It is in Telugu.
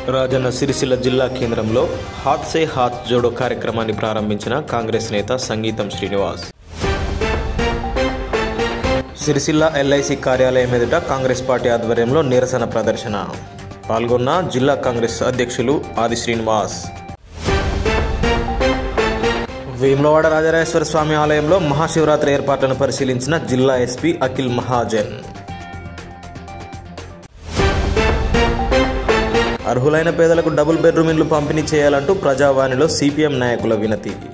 రాజన్న సిరిసిల్ల జిల్లా కేంద్రంలో హాత్ సే హాత్ జోడో కార్యక్రమాన్ని ప్రారంభించిన కాంగ్రెస్ నేత సంగీతం శ్రీనివాస్ సిరిసిల్ల ఎల్ఐసి కార్యాలయం ఎదుట కాంగ్రెస్ పార్టీ ఆధ్వర్యంలో నిరసన ప్రదర్శన పాల్గొన్న జిల్లా కాంగ్రెస్ అధ్యక్షులు ఆది శ్రీనివాస్ వేములవాడ రాజరాజేశ్వర స్వామి ఆలయంలో మహాశివరాత్రి ఏర్పాట్లను పరిశీలించిన జిల్లా ఎస్పీ అఖిల్ మహాజన్ అర్హులైన పేదలకు డబుల్ బెడ్రూమ్ ఇళ్లు పంపిణీ చేయాలంటూ ప్రజావాణిలో సిపిఎం నాయకుల వినతి